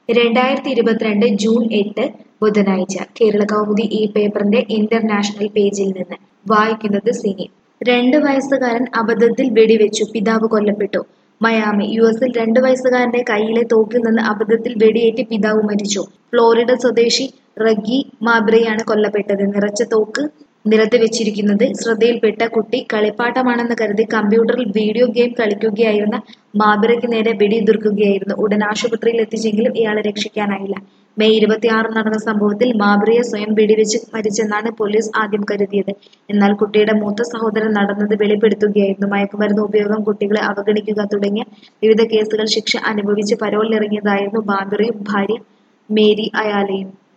രണ്ടായിരത്തി ഇരുപത്തിരണ്ട് ജൂൺ എട്ട് ബുധനാഴ്ച കേരള കൗമുദി ഈ പേപ്പറിന്റെ ഇന്റർനാഷണൽ പേജിൽ നിന്ന് വായിക്കുന്നത് സിനി രണ്ട് വയസ്സുകാരൻ അബദ്ധത്തിൽ വെടിവെച്ചു പിതാവ് കൊല്ലപ്പെട്ടു മയാമി യു എസിൽ രണ്ട് വയസ്സുകാരന്റെ കയ്യിലെ തോക്കിൽ നിന്ന് അബദ്ധത്തിൽ വെടിയേറ്റ് പിതാവ് മരിച്ചു ഫ്ലോറിഡ സ്വദേശി റഗി മാബ്രയാണ് കൊല്ലപ്പെട്ടത് നിറച്ച തോക്ക് നിലത്ത് വെച്ചിരിക്കുന്നത് ശ്രദ്ധയിൽപ്പെട്ട കുട്ടി കളിപ്പാട്ടമാണെന്ന് കരുതി കമ്പ്യൂട്ടറിൽ വീഡിയോ ഗെയിം കളിക്കുകയായിരുന്ന മാബിറയ്ക്ക് നേരെ വെടിയുതിർക്കുകയായിരുന്നു ഉടൻ ആശുപത്രിയിൽ എത്തിച്ചെങ്കിലും ഇയാളെ രക്ഷിക്കാനായില്ല മെയ് ഇരുപത്തിയാറ് നടന്ന സംഭവത്തിൽ മാബ്രിയെ സ്വയം വെടിവെച്ച് മരിച്ചെന്നാണ് പോലീസ് ആദ്യം കരുതിയത് എന്നാൽ കുട്ടിയുടെ മൂത്ത സഹോദരൻ നടന്നത് വെളിപ്പെടുത്തുകയായിരുന്നു മയക്കുമരുന്ന് ഉപയോഗം കുട്ടികളെ അവഗണിക്കുക തുടങ്ങിയ വിവിധ കേസുകൾ ശിക്ഷ അനുഭവിച്ച് പരോളിലിറങ്ങിയതായിരുന്നു ബാബിറയും ഭാര്യ മേരി അയാലയും